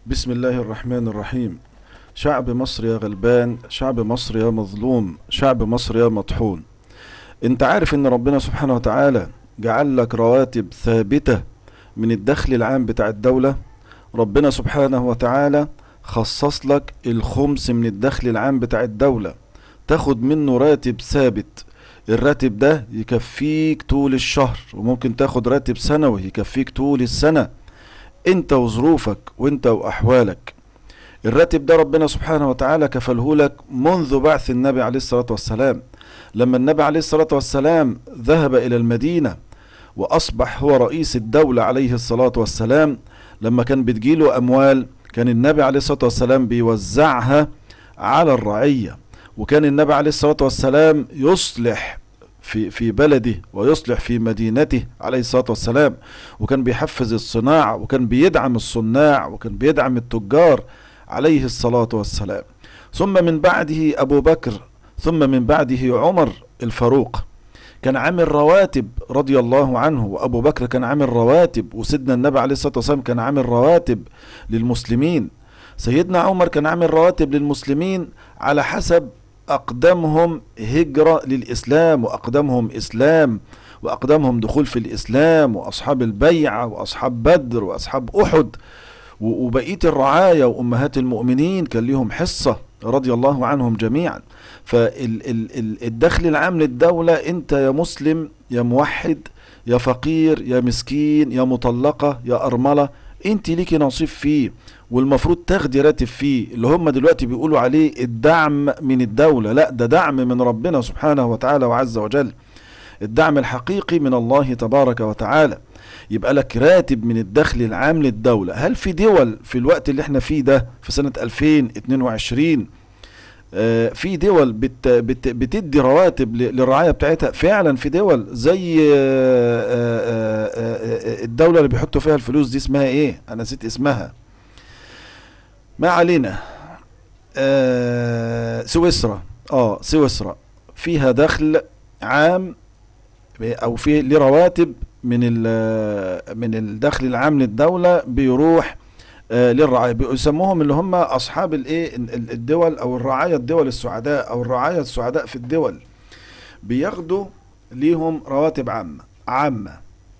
بسم الله الرحمن الرحيم شعب مصر يا غلبان شعب مصر يا مظلوم شعب مصر يا مطحون انت عارف ان ربنا سبحانه وتعالى جعل لك رواتب ثابتة من الدخل العام بتاع الدولة ربنا سبحانه وتعالى خصص لك الخمس من الدخل العام بتاع الدولة تاخد منه راتب ثابت الراتب ده يكفيك طول الشهر وممكن تاخد راتب سنوي يكفيك طول السنة انت وظروفك وانت واحوالك الراتب ده ربنا سبحانه وتعالى كفله لك منذ بعث النبي عليه الصلاة والسلام لما النبي عليه الصلاة والسلام ذهب إلى المدينة وأصبح هو رئيس الدولة عليه الصلاة والسلام لما كان بتجيله أموال كان النبي عليه الصلاة والسلام بيوزعها على الرعية وكان النبي عليه الصلاة والسلام يصلح في في بلده ويصلح في مدينته عليه الصلاة والسلام وكان بيحفز الصناعة وكان بيدعم الصناع وكان بيدعم التجار عليه الصلاة والسلام ثم من بعده أبو بكر ثم من بعده عمر الفاروق كان عامل رواتب رضي الله عنه وأبو بكر كان عامل رواتب وسيدنا النبي عليه الصلاة والسلام كان عامل رواتب للمسلمين سيدنا عمر كان عامل رواتب للمسلمين على حسب أقدمهم هجرة للإسلام وأقدمهم إسلام وأقدمهم دخول في الإسلام وأصحاب البيعة وأصحاب بدر وأصحاب أحد وبقية الرعاية وأمهات المؤمنين كان ليهم حصة رضي الله عنهم جميعا فالدخل العام للدولة أنت يا مسلم يا موحد يا فقير يا مسكين يا مطلقة يا أرملة أنت ليكي نصيب فيه والمفروض تاخدي راتب فيه اللي هم دلوقتي بيقولوا عليه الدعم من الدولة لا ده دعم من ربنا سبحانه وتعالى وعز وجل الدعم الحقيقي من الله تبارك وتعالى يبقى لك راتب من الدخل العام للدولة هل في دول في الوقت اللي احنا فيه ده في سنة 2022 آه في دول بت بت بتدي رواتب للرعاية بتاعتها فعلا في دول زي آه آه الدولة اللي بيحطوا فيها الفلوس دي اسمها ايه انا نسيت اسمها ما علينا سويسرا اه سويسرا فيها دخل عام او في لرواتب من من الدخل العام للدولة بيروح آه للرعاية بيسموهم اللي هم اصحاب الايه الدول او الرعاية الدول السعداء او الرعاية السعداء في الدول بياخدوا ليهم رواتب عامة عامة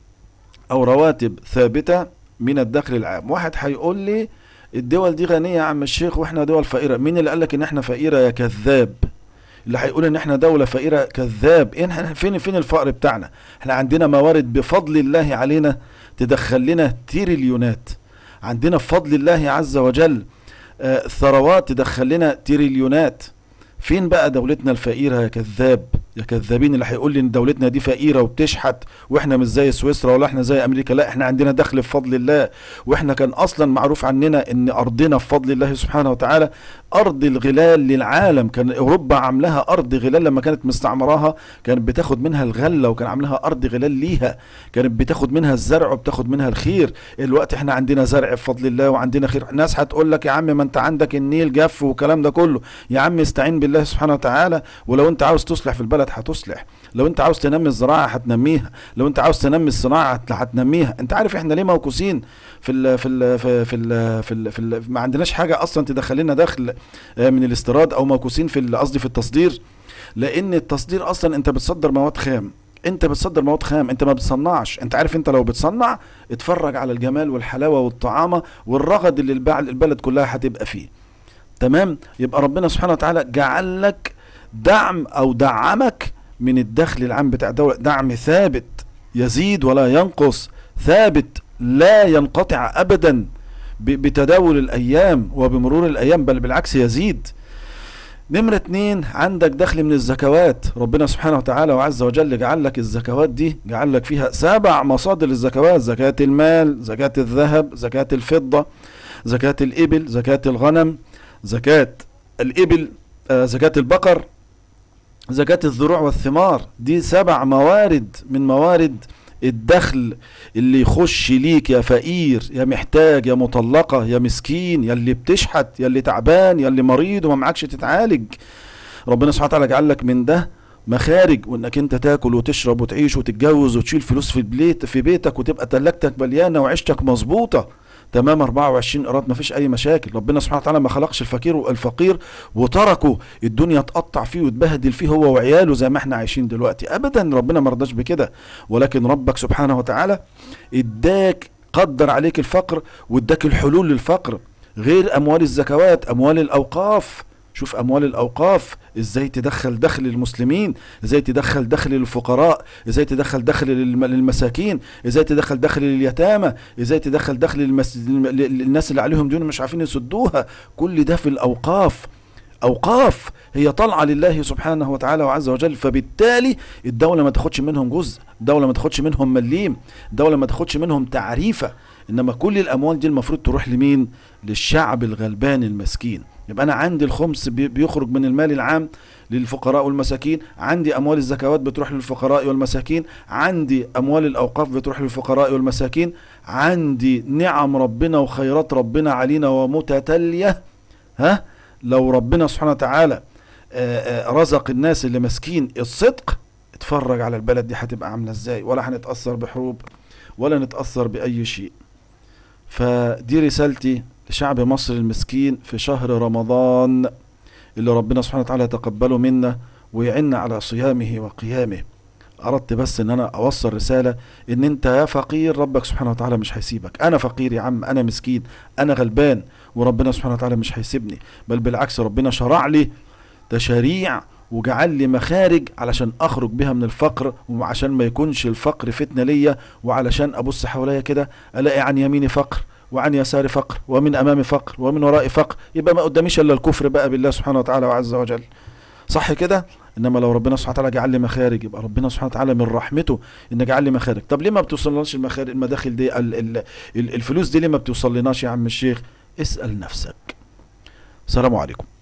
او رواتب ثابتة من الدخل العام واحد هيقول لي الدول دي غنية يا عم الشيخ واحنا دول فقيرة مين اللي قالك ان احنا فقيرة يا كذاب اللي هيقول ان احنا دولة فقيرة كذاب احنا فين فين الفقر بتاعنا احنا عندنا موارد بفضل الله علينا تدخل لنا تريليونات عندنا بفضل الله عز وجل آه ثروات تدخل لنا تريليونات فين بقى دولتنا الفقيرة يا كذاب يا كذابين اللي هيقول لي ان دولتنا دي فقيره وبتشحت واحنا مش زي سويسرا ولا احنا زي امريكا لا احنا عندنا دخل بفضل الله واحنا كان اصلا معروف عننا ان ارضنا بفضل الله سبحانه وتعالى ارض الغلال للعالم كان اوروبا عاملاها ارض غلال لما كانت مستعمراها كانت بتاخد منها الغله وكان عاملاها ارض غلال ليها كانت بتاخد منها الزرع وبتاخد منها الخير الوقت احنا عندنا زرع بفضل الله وعندنا خير ناس هتقول لك يا عم ما انت عندك النيل جف والكلام ده كله يا عم استعين بالله سبحانه وتعالى ولو انت عاوز تصلح في البلد هتصلح لو انت عاوز تنمي الزراعه هتنميها لو انت عاوز تنمي الصناعه هتنميها انت عارف احنا ليه موكوسين في ال في ال في ال في ال في, ال في ال ما عندناش حاجه اصلا تدخل لنا دخل من الاستيراد او موكوسين في قصدي في التصدير لان التصدير اصلا انت بتصدر مواد خام انت بتصدر مواد خام انت ما بتصنعش انت عارف انت لو بتصنع اتفرج على الجمال والحلاوه والطعامه والرغد اللي البلد كلها هتبقى فيه تمام يبقى ربنا سبحانه وتعالى جعل لك دعم او دعمك من الدخل العام بتاع الدولة دعم ثابت يزيد ولا ينقص ثابت لا ينقطع ابدا بتداول الايام وبمرور الايام بل بالعكس يزيد نمرة اتنين عندك دخل من الزكوات ربنا سبحانه وتعالى وعز وجل جعل لك الزكوات دي جعل لك فيها سبع مصادر الزكوات زكاة المال زكاة الذهب زكاة الفضة زكاة الإبل زكاة الغنم زكاة الإبل آه زكاة البقر زكاة الزروع والثمار دي سبع موارد من موارد الدخل اللي يخش ليك يا فقير يا محتاج يا مطلقة يا مسكين يا اللي بتشحت يا اللي تعبان يا اللي مريض وما معكش تتعالج ربنا سبحانه وتعالى جعل لك من ده مخارج وانك انت تاكل وتشرب وتعيش وتتجوز وتشيل فلوس في البيت في بيتك وتبقى تلاجتك مليانه وعيشتك مظبوطه تمام 24 قيراط مفيش اي مشاكل ربنا سبحانه وتعالى ما خلقش الفقير الفقير وتركه الدنيا تقطع فيه وتبهدل فيه هو وعياله زي ما احنا عايشين دلوقتي ابدا ربنا ما رضاش بكده ولكن ربك سبحانه وتعالى اداك قدر عليك الفقر واداك الحلول للفقر غير اموال الزكوات اموال الاوقاف شوف اموال الاوقاف ازاي تدخل دخل للمسلمين ازاي تدخل دخل للفقراء ازاي تدخل دخل للم- للمساكين ازاي تدخل دخل لليتامى ازاي تدخل دخل للمس... للناس اللي عليهم ديون مش عارفين يسدوها كل ده في الاوقاف اوقاف هي طالعه لله سبحانه وتعالى وعز وجل فبالتالي الدوله ما تاخدش منهم جزء الدوله ما تاخدش منهم مليم الدوله ما تاخدش منهم تعريفه انما كل الاموال دي المفروض تروح لمين للشعب الغلبان المسكين يبقى انا عندي الخمس بي- بيخرج من المال العام للفقراء والمساكين عندي اموال الزكوات بتروح للفقراء والمساكين عندي اموال الاوقاف بتروح للفقراء والمساكين عندي نعم ربنا وخيرات ربنا علينا ومتتاليه ها لو ربنا سبحانه وتعالى آه، آه، رزق الناس اللي ماسكين الصدق اتفرج على البلد دي هتبقى عامله ازاي ولا هنتاثر بحروب ولا نتاثر باي شيء فدي رسالتي لشعب مصر المسكين في شهر رمضان اللي ربنا سبحانه وتعالى يتقبله منا ويعنا على صيامه وقيامه اردت بس ان انا اوصل رساله ان انت يا فقير ربك سبحانه وتعالى مش هيسيبك انا فقير يا عم انا مسكين انا غلبان وربنا سبحانه وتعالى مش هيسيبني بل بالعكس ربنا شرع لي تشاريع وجعل لي مخارج علشان اخرج بها من الفقر وعشان ما يكونش الفقر فتنه ليا وعلشان ابص حواليا كده الاقي عن يميني فقر وعن يساري فقر ومن امامي فقر ومن ورائي فقر يبقى ما قداميش الا الكفر بقى بالله سبحانه وتعالى وعز وجل صح كده انما لو ربنا سبحانه وتعالى جعل لي مخارج يبقى ربنا سبحانه وتعالى من رحمته ان جعل لي مخارج طب ليه ما بتوصلناش المخارج المداخل دي ال ال ال الفلوس دي ليه ما بتوصلناش يا عم الشيخ اسال نفسك السلام عليكم